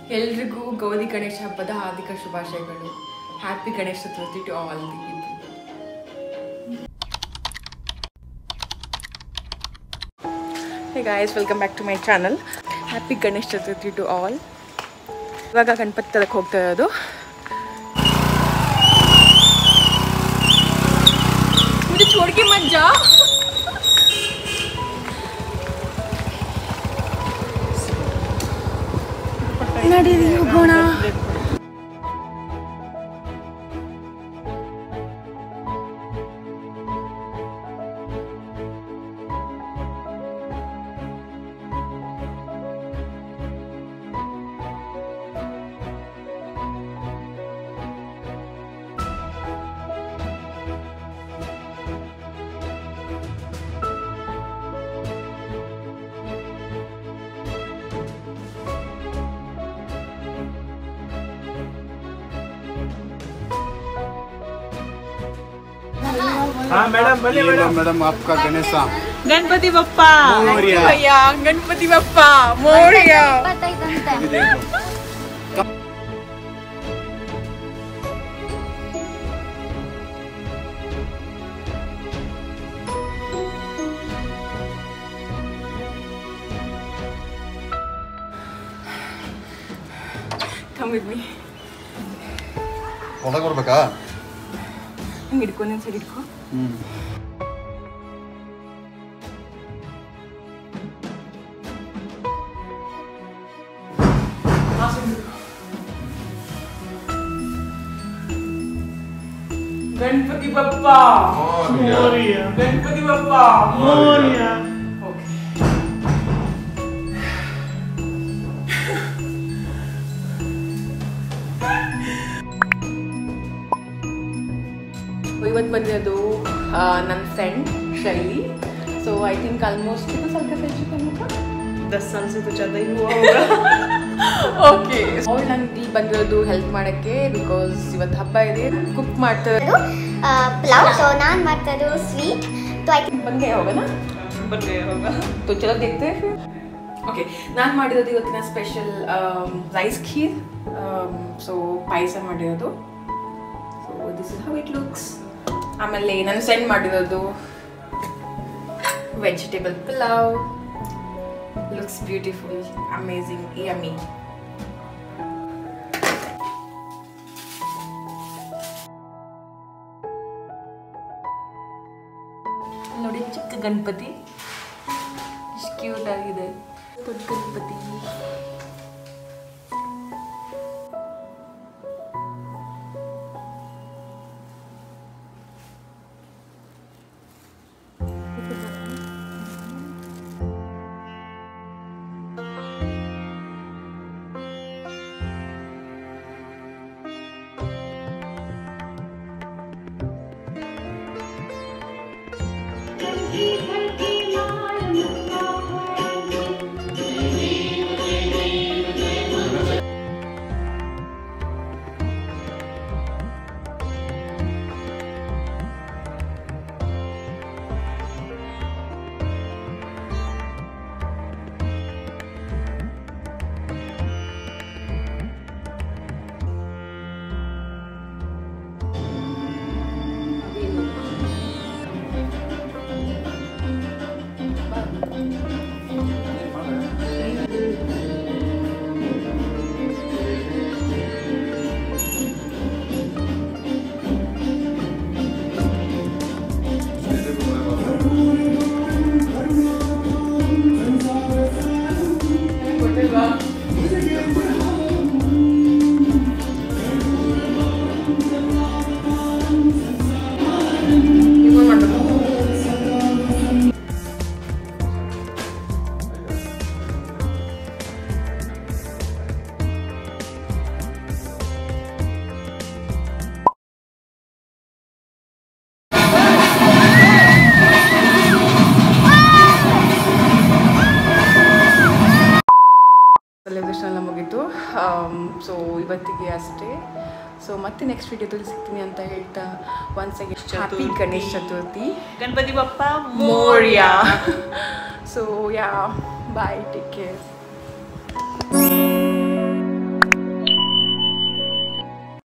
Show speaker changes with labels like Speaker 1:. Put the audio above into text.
Speaker 1: ಎಲ್ರಿಗೂ ಗೌರಿ ಗಣೇಶ ಹಬ್ಬದ ಹಾರ್ದಿಕ ಶುಭಾಶಯಗಳು happy Ganesha Chaturthi to all the people hey guys welcome back to my channel happy Ganesha Chaturthi to all ಇವಾಗ ಗಣಪತಿ ತರಕ್ಕೆ ಹೋಗ್ತಾ ಇರೋದು मुझे छोड़ के मत जा ನಡೀರಿ ಹೋಗೋಣ
Speaker 2: हाँ मैडम बोलिए
Speaker 3: ये लो
Speaker 2: मैडम
Speaker 3: मैडम आपका गणेशा
Speaker 2: गणपति बप्पा
Speaker 3: मोरिया
Speaker 1: ಭಯ್ಯ ಗಣಪತಿ ಬಪ್ಪ ಮೋರ್ಯ
Speaker 3: ये देखो
Speaker 1: ಕಮ್ ವಿತ್ ಮೀ
Speaker 3: ಒಳಗೆ ಬರ್ಬೇಕಾ
Speaker 1: ಹಿಂಗೆ ಹಿಡ್ಕೊ ನಿನ್ ಸರಿ ಹಿಡ್ಕೊ
Speaker 3: ಹ್ಮ್
Speaker 1: ಗಣಪತಿ ಬಪ್ಪ
Speaker 2: मोरिया
Speaker 1: ಗಣಪತಿ ಬಪ್ಪ
Speaker 2: मोरिया
Speaker 1: ಇವತ್ತು ಬಂದಿರೋದು ನನ್ನ ಫ್ರೆಂಡ್ ಶೈಲಿ ಸೊ ಐ ಥಿಂಕ್ ಆಲ್ಮೋಸ್ಟ್ ಇದು ಸ್ವಲ್ಪ ಫ್ರೆಂಡ್ಶಿಪ್ ಅನ್ಬೇಕು
Speaker 2: दस साल से तो ज़्यादा ही हुआ होगा
Speaker 1: ಓಕೆ ಅವ್ಳು ನಂಗೆ ಇಲ್ಲಿ ಬಂದಿರೋದು ಹೆಲ್ಪ್ ಮಾಡೋಕ್ಕೆ ಬಿಕಾಸ್ ಇವತ್ತು ಹಬ್ಬ ಇದೆ ಕುಕ್ ಮಾಡ್ತಾರೆ
Speaker 4: ಪಲಾವ್ ಸೊ ನಾನು ಮಾಡ್ತದ್ದು ಸ್ವೀಟ್ ಸೊ ಐ
Speaker 1: ಬಂದೆ ಹೋಗೋಣ
Speaker 2: बन गया होगा
Speaker 1: तो चलो देखते हैं फिर ಓಕೆ ನಾನು ಮಾಡಿರೋದು ಇವತ್ತಿನ ಸ್ಪೆಷಲ್ ರೈಸ್ ಖೀರ್ ಸೊ ಪಾಯಸ ಮಾಡಿರೋದು so this is how it looks ಆಮೇಲೆ ನಾನು ಸೆಂಡ್ ಮಾಡಿರೋದು vegetable pulao looks beautiful amazing yummy ನೋಡಿ ಚಿಕ್ಕ ಗಣಪತಿ ಎಷ್ಟು ಕ್ಯೂಟ್ ಆಗಿದೆ ದೊಡ್ಡ ಗಣಪತಿ ಗೊತ್ತಿಲ್ವಾ ಇದು ಮಾಡ್ಬೇಕು ಸೆಲೆಬ್ರೇಷನ್ ಎಲ್ಲ ಮುಗೀತು ಸೊ ಇವತ್ತಿಗೆ ಅಷ್ಟೇ ಸೊ ಮತ್ತೆ ನೆಕ್ಸ್ಟ್ ವಿಡಿಯೋದಲ್ಲಿ ಸಿಗ್ತೀನಿ ಅಂತ ಹೇಳ್ತಾ once again happy
Speaker 2: Chaturthi.
Speaker 1: Ganesh Chaturthi
Speaker 2: Ganpati Bappa
Speaker 1: Morya so yeah bye take care